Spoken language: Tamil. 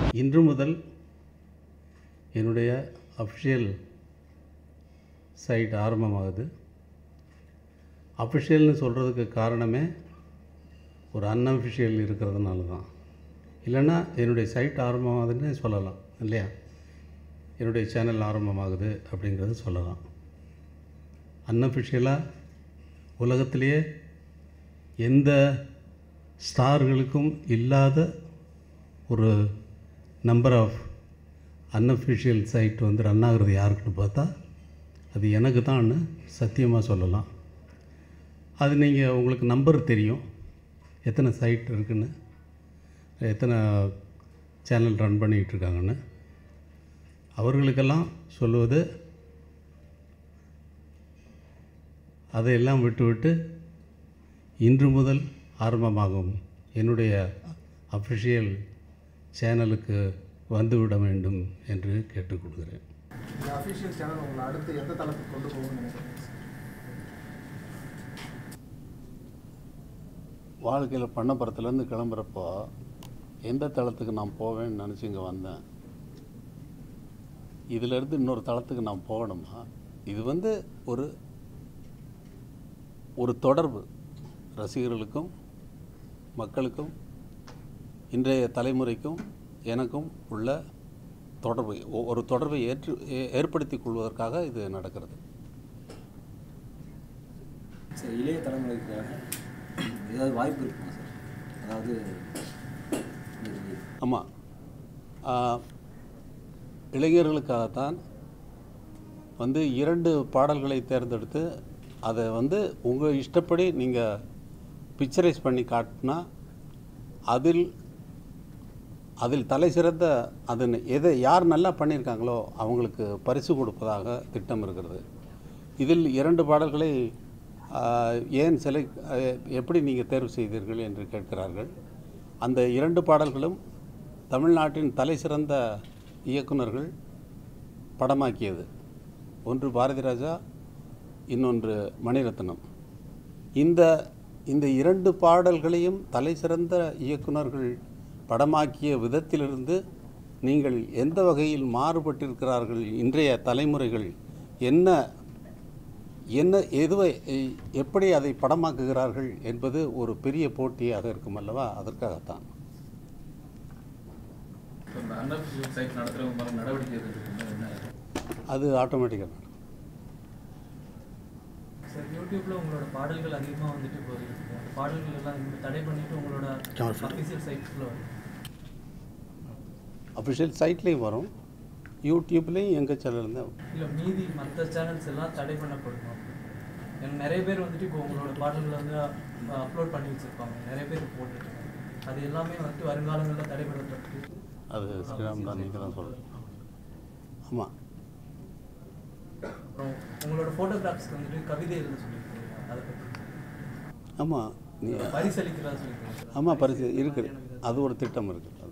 இன்று முதல் என்னுடைய அஃபிஷியல் சைட் ஆரம்பமாகுது அஃபிஷியல்னு சொல்கிறதுக்கு காரணமே ஒரு அன்அஃபிஷியல் இருக்கிறதுனால தான் இல்லைன்னா என்னுடைய சைட் ஆரம்பமாகுதுன்னு சொல்லலாம் இல்லையா என்னுடைய சேனல் ஆரம்பமாகுது அப்படிங்கிறது சொல்லலாம் அன்அஃபிஷியலாக உலகத்திலேயே எந்த ஸ்டார்களுக்கும் இல்லாத ஒரு நம்பர் ஆஃப் அன்அஃபிஷியல் சைட் வந்து ரன் ஆகுறது யாருக்குன்னு பார்த்தா அது எனக்கு தான் சத்தியமாக சொல்லலாம் அது நீங்கள் உங்களுக்கு நம்பர் தெரியும் எத்தனை சைட் இருக்குன்னு எத்தனை சேனல் ரன் பண்ணிகிட்டு இருக்காங்கன்னு அவர்களுக்கெல்லாம் சொல்லுவது அதையெல்லாம் விட்டுவிட்டு இன்று முதல் ஆரம்பமாகும் என்னுடைய அஃபிஷியல் சேனலுக்கு வந்துவிட வேண்டும் என்று கேட்டுக்கொள்கிறேன் இந்த அஃபிஷியல் சேனல் உங்களை அடுத்து எந்த தளத்துக்கு கொண்டு போகும்னு நினைக்கிறீங்க வாழ்க்கையில் பண்ணப்புறத்துலேருந்து கிளம்புறப்போ எந்த தளத்துக்கு நான் போவேன்னு நினச்சி இங்கே வந்தேன் இதிலேருந்து இன்னொரு தளத்துக்கு நான் போகணுமா இது வந்து ஒரு ஒரு தொடர்பு ரசிகர்களுக்கும் மக்களுக்கும் இன்றைய தலைமுறைக்கும் எனக்கும் உள்ள தொடர்பு ஒ- ஒரு தொடர்பை ஏற்று ஏ- ஏற்படுத்திக் கொள்வதற்காக இது நடக்கிறது சார் இளைய தலைமுறைக்காக ஏதாவது வாய்ப்பு இருக்குமா சார் அதாவது இந்த ஆமாம் இளைஞர்களுக்காகத்தான் வந்து இரண்டு பாடல்களை தேர்ந்தெடுத்து அதை வந்து உங்கள் இஷ்டப்படி நீங்கள் பிக்சரைஸ் பண்ணி காட்டினா அதில் அதில் தலை சிறந்த அதன் எதை யார் நல்லா பண்ணியிருக்காங்களோ அவங்களுக்கு பரிசு கொடுப்பதாக திட்டம் இருக்கிறது இதில் இரண்டு பாடல்களை ஆஹ், ஏன் செலை ஆஹ், எப்படி நீங்கள் தேர்வு செய்தீர்கள் என்று கேட்கிறார்கள் அந்த இரண்டு பாடல்களும் தமிழ்நாட்டின் தலை சிறந்த இயக்குனர்கள் படமாக்கியது ஒன்று பாரதி ராஜா இன்னொன்று மணிரத்னம் இந்த இந்த இரண்டு பாடல்களையும் தலை சிறந்த இயக்குனர்கள் படமாக்கிய விதத்திலிருந்து நீங்கள் எந்த வகையில் மாறுபட்டிருக்கிறார்கள் இன்றைய தலைமுறைகள் என்ன என்ன எதுவை எ- எப்படி அதை படமாக்குகிறார்கள் என்பது ஒரு பெரிய போட்டியாக இருக்கும் அல்லவா அதற்காகத்தான் இப்போ இந்த அன்அஃபிஷியல் சைட் நடத்துகிறவங்க மேலே நடவடிக்கை எடுக்கிறதுக்கு என்ன அது ஆட்டோமேட்டிக்காக நடக்கும் சார் யூடியூப்ல உங்களோட பாடல்கள் அதிகமாக வந்துட்டு போகுது அந்த பாடல்கள் எல்லாம் இந்த தடை பண்ணிட்டு உங்களோட அஃபிஷியல் சைட்ஸ்ல வரும் அஃபிஷியல் சைட்லேயும் வரும் யூடியூப்லேயும் எங்கள் சேனல் தான் இல்லை மீதி மற்ற சேனல்ஸ் எல்லாம் தடை பண்ணப்படுமா ஏன்னா நிறைய பேர் வந்துட்டு இப்போ உங்களோட பாடல்களை வந்து அப்லோட் பண்ணி வச்சிருப்பாங்க நிறைய பேர் போட்டுருக்காங்க அது எல்லாமே வந்துட்டு வருங்காலங்களில் தடைபடப்பட்டு அது ஸ்ரீராம் தான் நீங்கள் தான் சொல்கிறேன் ஆமாம் அப்புறம் உங்களோட ஃபோட்டோகிராஃப்ஸ்க்கு வந்துட்டு கவிதை எழுத சொல்லியிருக்கீங்க அதை பற்றி ஆமாம் நீ பரிசளிக்கிறதா சொல்லியிருக்கீங்க ஆமாம் பரிசு இருக்குது அது ஒரு திட்டம் இருக்குது அது